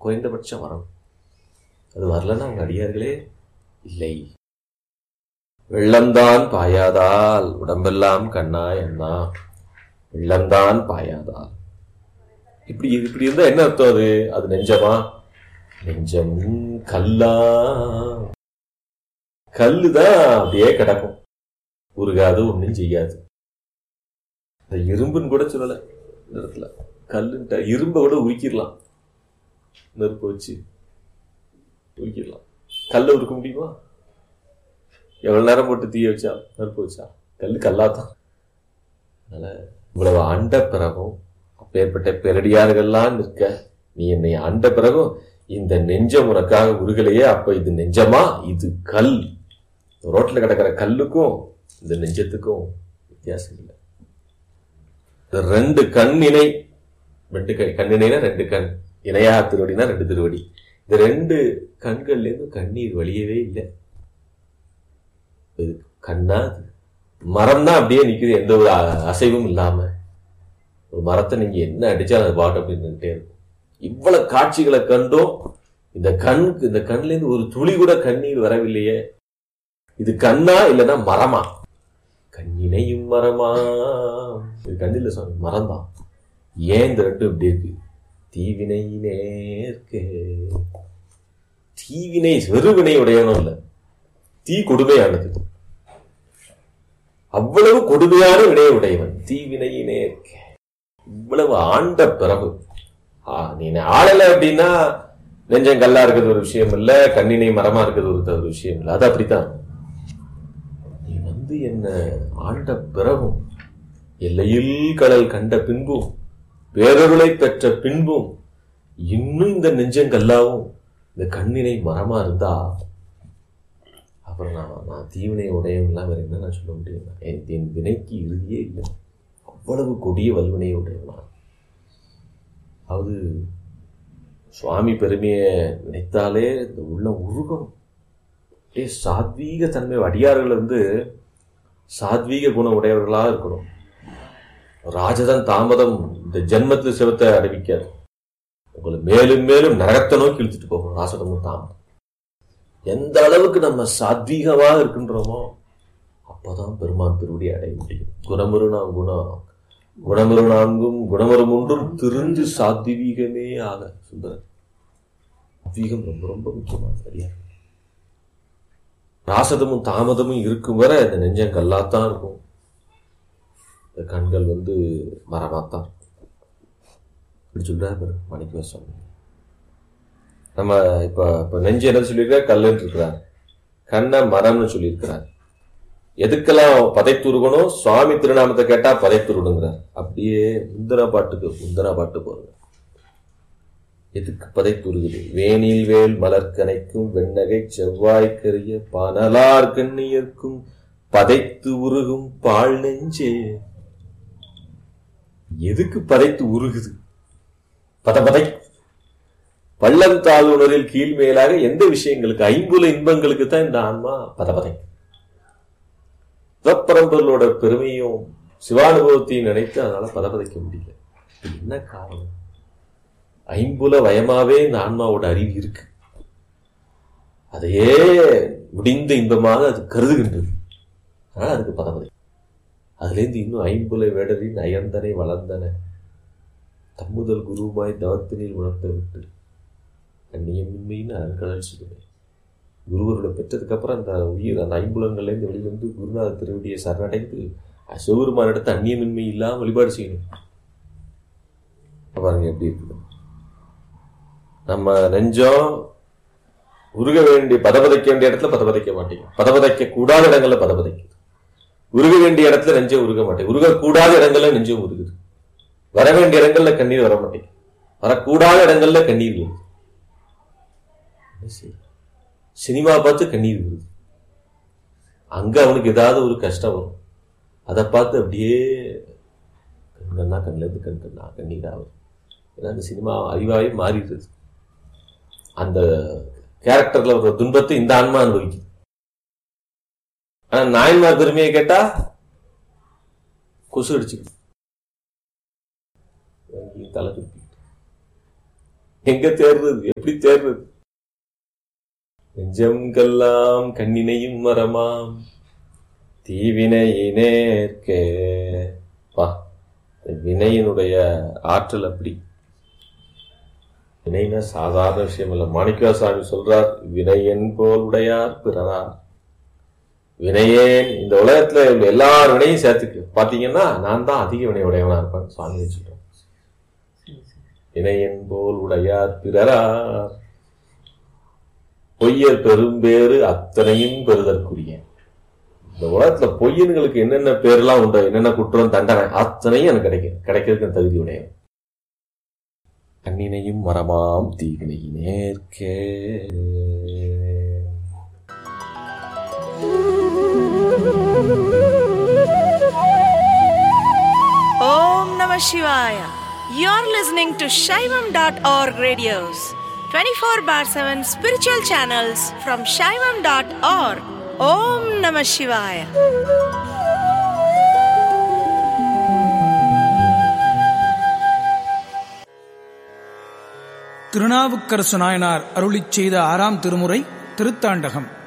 குறைந்தபட்சம் வரணும் அது வரலன்னா அவங்க அடியார்களே இல்லை வெள்ளம்தான் பாயாதால் உடம்பெல்லாம் கண்ணாய் அண்ணா வெள்ளம்தான் பாயாதால் இப்படி இப்படி இருந்தா என்ன அர்த்தம் அது அது நெஞ்சமா நெஞ்சம் கல்லா கல்லுதான் அப்படியே கிடக்கும் உருகாது ஒண்ணும் செய்யாது இந்த இரும்புன்னு கூட சொல்லல இந்த இடத்துல கல்லுன்ட்ட இரும்பை கூட உரிக்கிடலாம் நெருப்பு வச்சு உரிக்கிடலாம் கல்லை உருக்க முடியுமா எவ்வளவு நேரம் போட்டு தீய வச்சா நெருப்பு வச்சா கல்லு கல்லாதான் அதனால இவ்வளவு ஆண்ட பிறகும் அப்பேற்பட்ட பெரடியார்கள்லாம் நிற்க நீ என்னை ஆண்ட பிறகும் இந்த நெஞ்சம் உனக்காக உருகலையே அப்ப இது நெஞ்சமா இது கல் ரோட்ல கிடக்கிற கல்லுக்கும் இந்த நெஞ்சத்துக்கும் வித்தியாசம் இல்லை இந்த ரெண்டு கண் இணை ரெண்டு கண் கண்ணிணைனா ரெண்டு கண் இணையா திருவடினா ரெண்டு திருவடி இந்த ரெண்டு கண்கள்ல இருந்து கண்ணீர் வழியவே இல்லை இது கண்ணா அது மரம் தான் அப்படியே நிக்குது எந்த ஒரு அ- அசைவும் இல்லாம ஒரு மரத்தை நீங்க என்ன அடிச்சாலும் அது பாட்டு அப்படி நின்றுட்டே இருக்கும் இவ்வளவு காட்சிகளை கண்டும் இந்த கண்ணுக்கு இந்த கண்ணுல இருந்து ஒரு துளி கூட கண்ணீர் வரவில்லையே இது கண்ணா இல்லைன்னா மரமா கண்ணினையும் மரமா இது கண்ணில்ல சுவாமி மரம் தான் ஏன் இந்த ரெண்டும் இப்படி இருக்கு தீவினை நேர்க்க தீவினை வெறுவினை உடையவனும் இல்ல தீ கொடுமையானது அவ்வளவு கொடுமையான வினை உடையவன் தீவினையினே இருக்க இவ்வளவு ஆண்ட பிறகு ஆ, நீ என்னை ஆளல அப்படின்னா நெஞ்சம் கல்லா இருக்கிறது ஒரு விஷயம் இல்ல கண்ணினை மரமா இருக்கிறது ஒரு த- ஒரு விஷயம் இல்ல அது அப்படித்தான் நீ வந்து என்ன ஆண்ட பிறகும் எல்லையில் கடல் கண்ட பின்பும் வேறொருளை பெற்ற பின்பும் இன்னும் இந்த நெஞ்சங்கல்லாவும் இந்த கண்ணினை மரமா இருந்தா அப்புறம் நான் நான் தீவினை உடையவன்லாம் வேற என்ன நான் சொல்ல முடியும் என் என் வினைக்கு இறுதியே இல்லை அவ்வளவு கொடிய வல்வினை உடையவனா அது சுவாமி பெருமையை நினைத்தாலே இந்த உள்ளம் உருகணும் அப்படியே சாத்வீக தன்மை அடியார்கள் வந்து சாத்வீக குணம் உடையவர்களாக இருக்கணும் ராஜதன் தாமதம் இந்த ஜென்மத்தில் சிவத்தை அறிவிக்காது உங்களை மேலும் மேலும் நரகத்தை நோக்கி இழுத்துட்டு போகும் ராசதமும் தாமதம் எந்த அளவுக்கு நம்ம சாத்வீகமாக இருக்கின்றோமோ அப்பதான் பெருமான் திருவடி அடைய முடியும் குணமுறு நாம் குணம் குணமுறு நான்கும் குணமரு ஒன்றும் திரிஞ்சு சாத்வீகமே ஆக சுந்தரன் சாத்வீகம் ரொம்ப ரொம்ப முக்கியமான சரியா ராசதமும் தாமதமும் இருக்கும் வரை இந்த நெஞ்சம் கல்லாத்தான் இருக்கும் இந்த கண்கள் வந்து மரமாத்தான் இருக்கும் இப்படி சொல்றாரு பாரு மணிக்கு சொன்ன நம்ம இப்ப இப்ப நெஞ்சு என்ன சொல்லியிருக்கார் கல்லுன்னு இருக்கிறார் கண்ணை மரம்னு சொல்லியிருக்கிறார் எதுக்கெல்லாம் பதைத்துருகணும் சுவாமி திருநாமத்தை கேட்டா பதைத்துருடுங்கிறார் அப்படியே முந்தன பாட்டுக்கு முந்தன பாட்டு போறது எதுக்கு பதைத்துருகுது வேனில் வேல் மலர்கனைக்கும் வெண்ணகை செவ்வாய்க்கரிய பனலார் கண்ணியர்க்கும் பதைத்து உருகும் பால் நெஞ்சே எதுக்கு பதைத்து உருகுது பத பதை பள்ளம் தாழ்வுணரில் கீழ் மேலாக எந்த விஷயங்களுக்கு ஐம்புல இன்பங்களுக்கு தான் இந்த ஆன்மா பதபதை சிவப்பரம்பொருளோட பெருமையும் சிவானுபவத்தையும் நினைத்து அதனால பதபதைக்க முடியல இது என்ன காரணம் ஐம்புல வயமாவே இந்த ஆன்மாவோட அறிவு இருக்கு அதையே முடிந்த இன்பமாக அது கருதுகின்றது அதனால அதுக்கு பதபதை அதுலேருந்து இன்னும் ஐம்புல வேடரின் அயர்ந்தனை வளர்ந்தன தம்முதல் குருவாய் தவத்தினில் உணர்த்த விட்டு கண்ணியமின்மைன்னு அருங்கடல் சொல்லுவேன் குருவரோட பெற்றதுக்கு அப்புறம் அந்த உயிர் அந்த ஐம்புலங்கள்லேருந்து வெளிவந்து குருநாத திருவடியை சரணடைந்து சிவபெருமான் இடத்து அந்நியமின்மை இல்லாம வழிபாடு செய்யணும் பாருங்க எப்படி இருக்குது நம்ம நெஞ்சம் உருக வேண்டிய பதபதைக்க வேண்டிய இடத்துல பதபதைக்க மாட்டேங்க பதபதைக்க கூடாத இடங்கள்ல பதபதைக்குது உருக வேண்டிய இடத்துல நெஞ்சம் உருக மாட்டேங்குது உருக கூடாத இடங்கள்ல நெஞ்சம் உருகுது வர வேண்டிய இடங்கள்ல கண்ணீர் வர மாட்டேங்குது வரக்கூடாத இடங்கள்ல கண்ணீர் வருது என்ன செய்ய? சினிமா பார்த்து கண்ணீர் வருது அங்க அவனுக்கு ஏதாவது ஒரு கஷ்டம் வரும் அதை பார்த்து அப்படியே கண்கண்ணா கண்ணுல இருந்து கண் கண்ணா கண்ணீர் ஆகும் ஏன்னா அந்த சினிமா அறிவாவே மாறிடுது அந்த கேரக்டர்ல ஒரு துன்பத்தை இந்த ஆன்மா அனுபவிக்குது ஆனா நாயன்மார் பெருமையை கேட்டா கொசு அடிச்சுக்குது வாங்கி தலை துப்பிட்டு எங்க தேர்றது எப்படி தேர்றது நெஞ்சம்கெல்லாம் கண்ணினையும் மரமாம் தீவினையினேற்கே வா வினையினுடைய ஆற்றல் அப்படி வினைனா சாதாரண விஷயம் இல்ல மாணிக்கா சாமி சொல்றார் வினையன் போல் உடையார் பிறரார் வினையேன் இந்த உலகத்துல உள்ள எல்லார் வினையும் சேர்த்துக்கு பாத்தீங்கன்னா நான் தான் அதிக வினை உடையவனா இருப்பேன் சுவாமி சொல்றேன் வினையன் போல் உடையார் பிறரார் பொய்யர் பெரும்பேறு அத்தனையும் பெறுதற்குரிய இந்த உலகத்துல பொய்யன்களுக்கு என்னென்ன பேர்லாம் உண்டோ என்னென்ன குற்றம் தண்டனை அத்தனையும் எனக்கு கிடைக்கும் கிடைக்கிறதுக்கு தகுதி உடையவன் கண்ணினையும் மரமாம் தீவினையினேற்கே Om Namah Shivaya. You're listening to Shaivam.org radios, 24 bar 7 spiritual channels from Shaivam.org. Om Namah Shivaya. Thirunavukkarasu Nayanar அருளிச் செய்த ஆறாம் திருமுறை திருத்தாண்டகம்